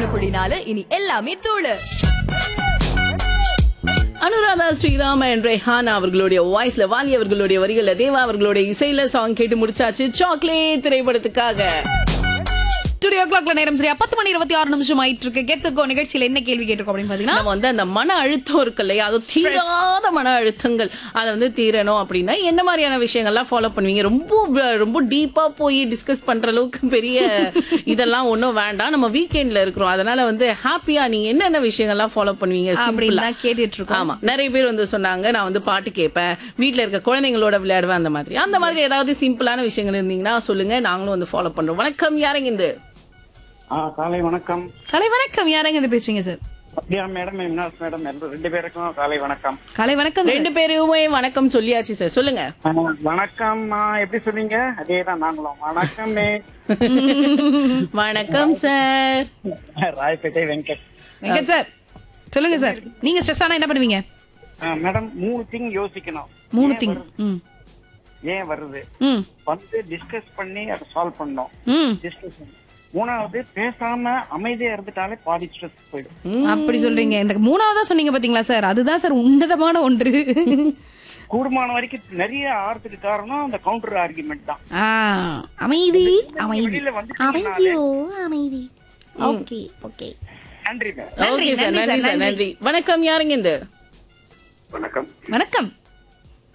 ஒண்ணு புள்ளி நாலு இனி எல்லாமே தூளு அனுராதா ஸ்ரீராம் அண்ட் ரெஹானா அவர்களுடைய வாய்ஸ்ல வாலி அவர்களுடைய வரிகள்ல தேவா அவர்களுடைய இசையில சாங் கேட்டு முடிச்சாச்சு சாக்லேட் திரைப்படத்துக்காக ஸ்டுடியோ கிளாக்ல நேரம் சரியா பத்து மணி இருபத்தி ஆறு நிமிஷம் ஆயிட்டு இருக்கு கெட்ஸுக்கோ நிகழ்ச்சியில என்ன கேள்வி கேட்டிருக்கோம் அப்படின்னு பாத்தீங்கன்னா நம்ம வந்து அந்த மன அழுத்தம் இருக்கு இல்லையா அது தீராத மன அழுத்தங்கள் அதை வந்து தீரணும் அப்படின்னா என்ன மாதிரியான விஷயங்கள்லாம் ஃபாலோ பண்ணுவீங்க ரொம்ப ரொம்ப டீப்பா போய் டிஸ்கஸ் பண்ற அளவுக்கு பெரிய இதெல்லாம் ஒன்றும் வேண்டாம் நம்ம வீக்கெண்ட்ல இருக்கிறோம் அதனால வந்து ஹாப்பியா நீங்க என்னென்ன விஷயங்கள்லாம் ஃபாலோ பண்ணுவீங்க அப்படின்னு simple ஆ? தான் கேட்டுட்டு இருக்கோம் ஆமா நிறைய பேர் வந்து சொன்னாங்க நான் வந்து பாட்டு கேட்பேன் வீட்ல இருக்க குழந்தைங்களோட விளையாடுவேன் அந்த மாதிரி அந்த மாதிரி ஏதாவது சிம்பிளான விஷயங்கள் இருந்தீங்கன்னா சொல்லுங்க நாங்களும் வந்து ஃபாலோ பண்றோம் வணக்கம் யாருங்க இந்த ஆ காலை வணக்கம் கலை வணக்கம் யாரங்க இது பேசுறீங்க sir Sathya madam Imnas madam எல்லா- ரெண்டு பேருக்கும் காலை வணக்கம் கலை வணக்கம் sir. ரெண்டு பேருமே வணக்கம் சொல்லியாச்சு சார் சொல்லுங்க ஆ, வணக்கம் ஆ, எப்படி சொன்னீங்க அதேதான் நாங்களும் வணக்கமே வணக்கம் சார் ராயப்பேட்டை வெங்கட் வெங்கட் சார் சொல்லுங்க சார் நீங்க ஸ்ட்ரெஸ் ஆனா என்ன பண்ணுவீங்க ஆ, மேடம் மூணு திங் யோசிக்கணும் மூணு திங் ம் ஏன் வருது ம் வந்து டிஸ்கஸ் பண்ணி அதை சால்வ் பண்ணோம் ம் டிஸ்கஸ் மூணாவது பேசாம அமைதியா இருந்துட்டாலே பாதி ஸ்ட்ரெஸ் போயிடும் அப்படி சொல்றீங்க இந்த மூணாவதா சொன்னீங்க பாத்தீங்களா சார் அதுதான் சார் உன்னதமான ஒன்று கூடுமான வரைக்கும் நிறைய ஆறதுக்கு காரணம் அந்த கவுண்டர் ஆர்குமெண்ட் தான் ஆ, அமைதி அமைதி வெளியில வந்து அமைதி ஓகே ஓகே நன்றி மேடம் ஓகே சார் நன்றி சார் நன்றி வணக்கம் யாருங்க இந்த வணக்கம் வணக்கம்